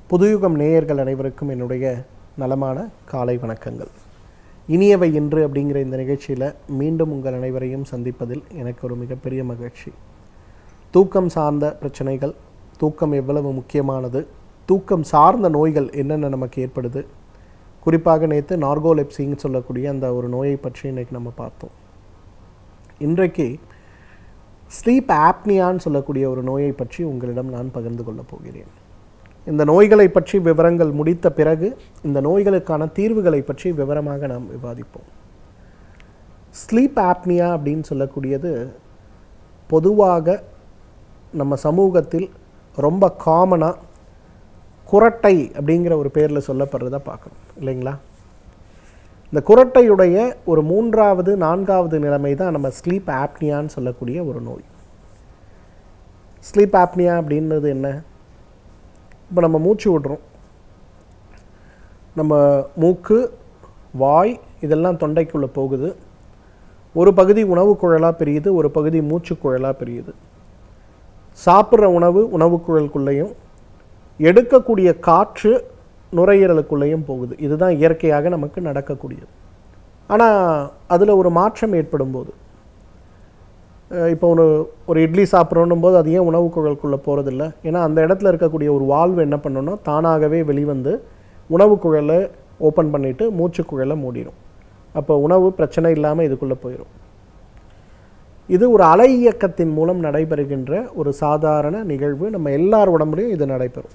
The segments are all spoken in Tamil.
புதுயுகம் நேயர்கள் அனைவருக்கும் என்னுடைய நலமான காலை வணக்கங்கள் இனியவை இன்று அப்படிங்கிற இந்த நிகழ்ச்சியில் மீண்டும் உங்கள் அனைவரையும் சந்திப்பதில் எனக்கு ஒரு மிகப்பெரிய மகிழ்ச்சி தூக்கம் சார்ந்த பிரச்சனைகள் தூக்கம் எவ்வளவு முக்கியமானது தூக்கம் சார்ந்த நோய்கள் என்னென்ன நமக்கு ஏற்படுது குறிப்பாக நேற்று நார்கோலெப்சின்னு சொல்லக்கூடிய அந்த ஒரு நோயை பற்றி இன்றைக்கி நம்ம பார்த்தோம் இன்றைக்கு ஸ்லீப் ஆப்னியான்னு சொல்லக்கூடிய ஒரு நோயை பற்றி உங்களிடம் நான் பகிர்ந்து கொள்ளப் போகிறேன் இந்த நோய்களை பற்றி விவரங்கள் முடித்த பிறகு இந்த நோய்களுக்கான தீர்வுகளை பற்றி விவரமாக நாம் விவாதிப்போம் ஸ்லீப் ஆப்னியா அப்படின்னு சொல்லக்கூடியது பொதுவாக நம்ம சமூகத்தில் ரொம்ப காமனாக குரட்டை அப்படிங்கிற ஒரு பேரில் சொல்லப்படுறத பார்க்கணும் இல்லைங்களா இந்த குரட்டையுடைய ஒரு மூன்றாவது நான்காவது நிலைமை தான் நம்ம ஸ்லீப் ஆப்னியான்னு சொல்லக்கூடிய ஒரு நோய் ஸ்லீப் ஆப்னியா அப்படின்றது என்ன இப்போ நம்ம மூச்சு விடுறோம் நம்ம மூக்கு வாய் இதெல்லாம் தொண்டைக்குள்ளே போகுது ஒரு பகுதி உணவு குழலாக பிரியுது ஒரு பகுதி மூச்சு குழலாக பிரியுது சாப்பிட்ற உணவு உணவு குழலுக்குள்ளேயும் எடுக்கக்கூடிய காற்று நுரையீரலுக்குள்ளேயும் போகுது இதுதான் இயற்கையாக நமக்கு நடக்கக்கூடியது ஆனால் அதில் ஒரு மாற்றம் ஏற்படும் போது அஹ் இப்போ ஒரு ஒரு இட்லி சாப்பிட்றோன்னும் போது அது ஏன் உணவு குழலுக்குள்ளே போகிறதில்ல ஏன்னா அந்த இடத்துல இருக்கக்கூடிய ஒரு வால்வு என்ன பண்ணணும்னா தானாகவே வெளிவந்து உணவு குழலை ஓப்பன் பண்ணிவிட்டு மூச்சு குழலை மூடிடும் அப்போ உணவு பிரச்சனை இல்லாமல் இதுக்குள்ளே போயிடும் இது ஒரு அலை இயக்கத்தின் மூலம் நடைபெறுகின்ற ஒரு சாதாரண நிகழ்வு நம்ம எல்லார் உடம்புலையும் இது நடைபெறும்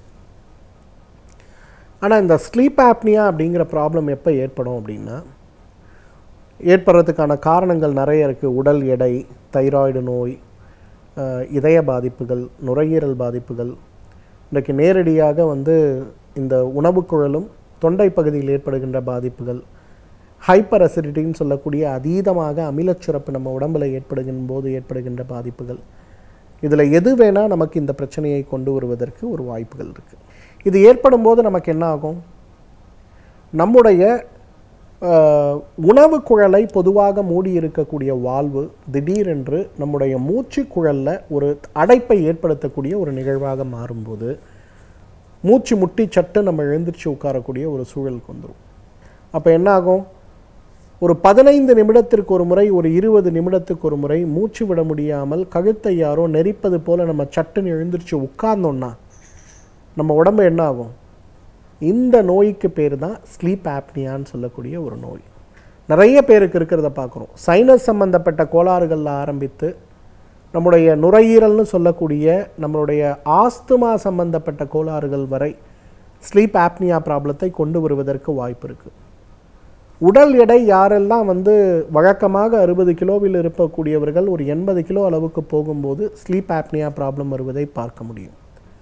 ஆனால் இந்த ஸ்லீப் ஆப்னியா அப்படிங்கிற ப்ராப்ளம் எப்போ ஏற்படும் அப்படின்னா ஏற்படுறதுக்கான காரணங்கள் நிறைய இருக்குது உடல் எடை தைராய்டு நோய் அஹ், இதய பாதிப்புகள் நுரையீரல் பாதிப்புகள் இன்றைக்கு நேரடியாக வந்து இந்த உணவுக் குழலும் தொண்டை பகுதியில் ஏற்படுகின்ற பாதிப்புகள் ஹைப்பர் அசிடிட்டின்னு சொல்லக்கூடிய அதீதமாக அமிலச்சுரப்பு நம்ம உடம்பில் ஏற்படுகின்ற போது ஏற்படுகின்ற பாதிப்புகள் இதில் எது வேணால் நமக்கு இந்த பிரச்சனையை கொண்டு வருவதற்கு ஒரு வாய்ப்புகள் இருக்குது இது ஏற்படும் போது நமக்கு என்ன ஆகும் நம்முடைய அஹ், உணவு குழலை பொதுவாக மூடி இருக்கக்கூடிய வால்வு திடீரென்று நம்முடைய மூச்சு குழலில் ஒரு அடைப்பை ஏற்படுத்தக்கூடிய ஒரு நிகழ்வாக மாறும்போது மூச்சு முட்டி சட்டு நம்ம எழுந்திரிச்சு உட்காரக்கூடிய ஒரு சூழலுக்கு வந்துடும் அப்போ என்ன ஆகும் ஒரு பதினைந்து நிமிடத்திற்கு ஒரு முறை ஒரு இருபது நிமிடத்துக்கு ஒரு முறை மூச்சு விட முடியாமல் கழுத்தை யாரோ நெரிப்பது போல் நம்ம சட்டுன்னு எழுந்திரிச்சு உட்கார்ந்தோம்னா நம்ம உடம்பு என்ன ஆகும் இந்த நோய்க்கு பேர் தான் ஸ்லீப் ஆப்னியான்னு சொல்லக்கூடிய ஒரு நோய் நிறைய பேருக்கு இருக்கிறத பார்க்குறோம் சைனஸ் சம்பந்தப்பட்ட கோளாறுகளில் ஆரம்பித்து நம்முடைய நுரையீரல்னு சொல்லக்கூடிய நம்மளுடைய ஆஸ்துமா சம்பந்தப்பட்ட கோளாறுகள் வரை ஸ்லீப் ஆப்னியா ப்ராப்ளத்தை கொண்டு வருவதற்கு வாய்ப்பு இருக்குது உடல் எடை யாரெல்லாம் வந்து வழக்கமாக அறுபது கிலோவில் இருக்கக்கூடியவர்கள் ஒரு எண்பது கிலோ அளவுக்கு போகும்போது ஸ்லீப் ஆப்னியா ப்ராப்ளம் வருவதை பார்க்க முடியும்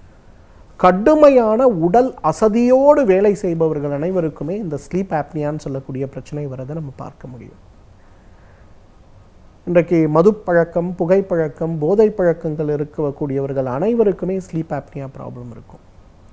கடுமையான உடல் அசதியோடு வேலை செய்பவர்கள் அனைவருக்குமே இந்த ஸ்லீப் ஆப்னியான்னு சொல்லக்கூடிய பிரச்சனை வரதை நம்ம பார்க்க முடியும் இன்றைக்கு மதுப்பழக்கம் புகைப்பழக்கம் போதை பழக்கங்கள் இருக்கக்கூடியவர்கள் அனைவருக்குமே ஸ்லீப் ஆப்னியா ப்ராப்ளம் இருக்கும்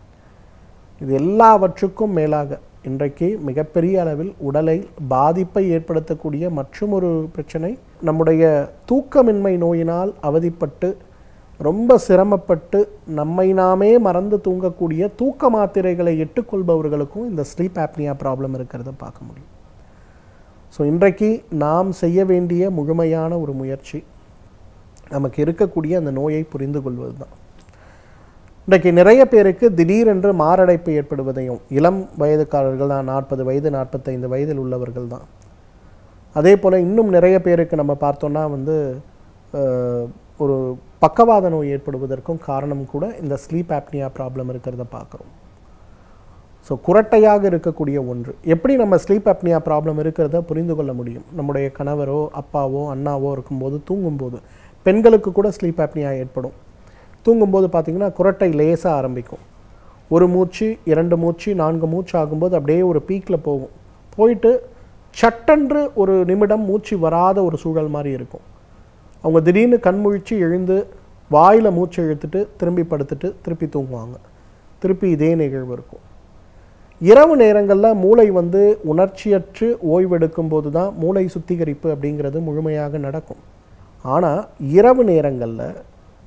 இது எல்லாவற்றுக்கும் மேலாக இன்றைக்கு மிகப்பெரிய அளவில் உடலை பாதிப்பை ஏற்படுத்தக்கூடிய மற்றும் ஒரு பிரச்சனை நம்முடைய தூக்கமின்மை நோயினால் அவதிப்பட்டு ரொம்ப சிரமப்பட்டு நம்மை நாமே மறந்து தூங்கக்கூடிய தூக்க மாத்திரைகளை எட்டுக்கொள்பவர்களுக்கும் இந்த ஸ்லீப் ஆப்னியா ப்ராப்ளம் இருக்கிறத பார்க்க முடியும் ஸோ இன்றைக்கு நாம் செய்ய வேண்டிய முழுமையான ஒரு முயற்சி நமக்கு இருக்கக்கூடிய அந்த நோயை புரிந்து கொள்வது தான் இன்றைக்கு நிறைய பேருக்கு திடீரென்று மாரடைப்பு ஏற்படுவதையும் இளம் வயதுக்காரர்கள் தான் நாற்பது வயது நாற்பத்தைந்து வயதில் உள்ளவர்கள் தான் அதே போல் இன்னும் நிறைய பேருக்கு நம்ம பார்த்தோன்னா வந்து அஹ், ஒரு பக்கவாத நோய் ஏற்படுவதற்கும் காரணம் கூட இந்த ஸ்லீப் ஆப்னியா ப்ராப்ளம் இருக்கிறத பார்க்குறோம் ஸோ குரட்டையாக இருக்கக்கூடிய ஒன்று எப்படி நம்ம ஸ்லீப் அப்னியா ப்ராப்ளம் இருக்கிறத புரிந்து கொள்ள முடியும் நம்முடைய கணவரோ அப்பாவோ அண்ணாவோ இருக்கும்போது தூங்கும்போது பெண்களுக்கு கூட ஸ்லீப் அப்னியா ஏற்படும் தூங்கும்போது பார்த்திங்கன்னா குரட்டை லேசாக ஆரம்பிக்கும் ஒரு மூச்சு இரண்டு மூச்சு நான்கு மூச்சு ஆகும்போது அப்படியே ஒரு பீக்கில் போகும் போயிட்டு சட்டென்று ஒரு நிமிடம் மூச்சு வராத ஒரு சூழல் மாதிரி இருக்கும் அவங்க திடீர்னு கண்முழிச்சு எழுந்து வாயில் மூச்சு இழுத்துட்டு திரும்பி படுத்துட்டு திருப்பி தூங்குவாங்க திருப்பி இதே நிகழ்வு இருக்கும் இரவு நேரங்களில் மூளை வந்து உணர்ச்சியற்று ஓய்வெடுக்கும் போது தான் மூளை சுத்திகரிப்பு அப்படிங்கிறது முழுமையாக நடக்கும் ஆனால் இரவு நேரங்களில்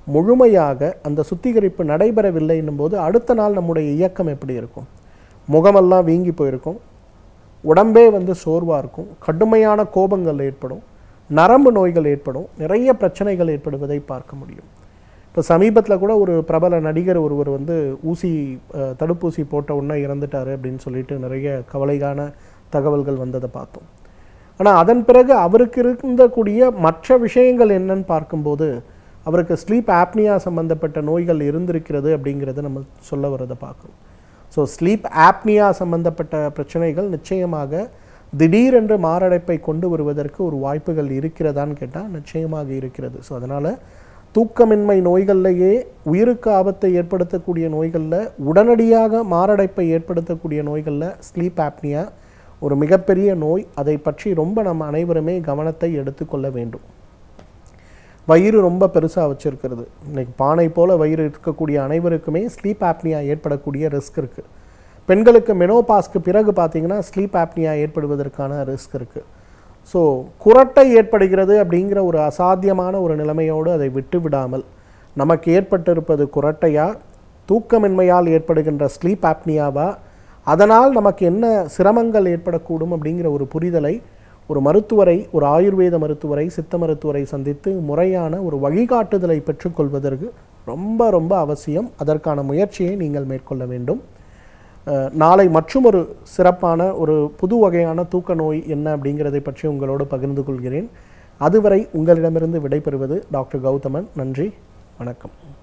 முழுமையாக அந்த சுத்திகரிப்பு நடைபெறவில்லை போது அடுத்த நாள் நம்முடைய இயக்கம் எப்படி இருக்கும் முகமெல்லாம் வீங்கி போயிருக்கும் உடம்பே வந்து சோர்வாக இருக்கும் கடுமையான கோபங்கள் ஏற்படும் நரம்பு நோய்கள் ஏற்படும் நிறைய பிரச்சனைகள் ஏற்படுவதை பார்க்க முடியும் இப்போ சமீபத்தில் கூட ஒரு பிரபல நடிகர் ஒருவர் வந்து ஊசி அஹ், தடுப்பூசி போட்ட உடனே இறந்துட்டாரு அப்படின்னு சொல்லிட்டு நிறைய கவலையான தகவல்கள் வந்ததை பார்த்தோம் ஆனால் அதன் பிறகு அவருக்கு இருந்தக்கூடிய மற்ற விஷயங்கள் என்னன்னு பார்க்கும்போது அவருக்கு ஸ்லீப் ஆப்னியா சம்பந்தப்பட்ட நோய்கள் இருந்திருக்கிறது அப்படிங்கிறத நம்ம சொல்ல வரதை பார்க்குறோம் ஸோ ஸ்லீப் ஆப்னியா சம்பந்தப்பட்ட பிரச்சனைகள் நிச்சயமாக திடீரென்று மாரடைப்பை கொண்டு வருவதற்கு ஒரு வாய்ப்புகள் இருக்கிறதான்னு கேட்டால் நிச்சயமாக இருக்கிறது ஸோ அதனால் தூக்கமின்மை நோய்கள்லையே உயிருக்கு ஆபத்தை ஏற்படுத்தக்கூடிய நோய்களில் உடனடியாக மாரடைப்பை ஏற்படுத்தக்கூடிய நோய்களில் ஸ்லீப் ஆப்னியா ஒரு மிகப்பெரிய நோய் அதை பற்றி ரொம்ப நம்ம அனைவருமே கவனத்தை எடுத்துக்கொள்ள வேண்டும் வயிறு ரொம்ப பெருசாக வச்சிருக்கிறது இன்னைக்கு பானை போல வயிறு இருக்கக்கூடிய அனைவருக்குமே ஸ்லீப் ஆப்னியா ஏற்படக்கூடிய ரிஸ்க் இருக்குது பெண்களுக்கு மெனோபாஸ்க்கு பிறகு பார்த்தீங்கன்னா ஸ்லீப் ஆப்னியா ஏற்படுவதற்கான ரிஸ்க் இருக்குது ஸோ குரட்டை ஏற்படுகிறது அப்படிங்கிற ஒரு அசாத்தியமான ஒரு நிலைமையோடு அதை விட்டு விடாமல் நமக்கு ஏற்பட்டிருப்பது குரட்டையா தூக்கமின்மையால் ஏற்படுகின்ற ஸ்லீப் ஆப்னியாவா அதனால் நமக்கு என்ன சிரமங்கள் ஏற்படக்கூடும் அப்படிங்கிற ஒரு புரிதலை ஒரு மருத்துவரை ஒரு ஆயுர்வேத மருத்துவரை சித்த மருத்துவரை சந்தித்து முறையான ஒரு வழிகாட்டுதலை பெற்றுக்கொள்வதற்கு ரொம்ப ரொம்ப அவசியம் அதற்கான முயற்சியை நீங்கள் மேற்கொள்ள வேண்டும் அஹ், நாளை மற்றும் ஒரு சிறப்பான ஒரு புது வகையான தூக்க நோய் என்ன அப்படிங்கிறதை பற்றி உங்களோடு பகிர்ந்து கொள்கிறேன் அதுவரை உங்களிடமிருந்து விடைபெறுவது டாக்டர் கௌதமன் நன்றி வணக்கம்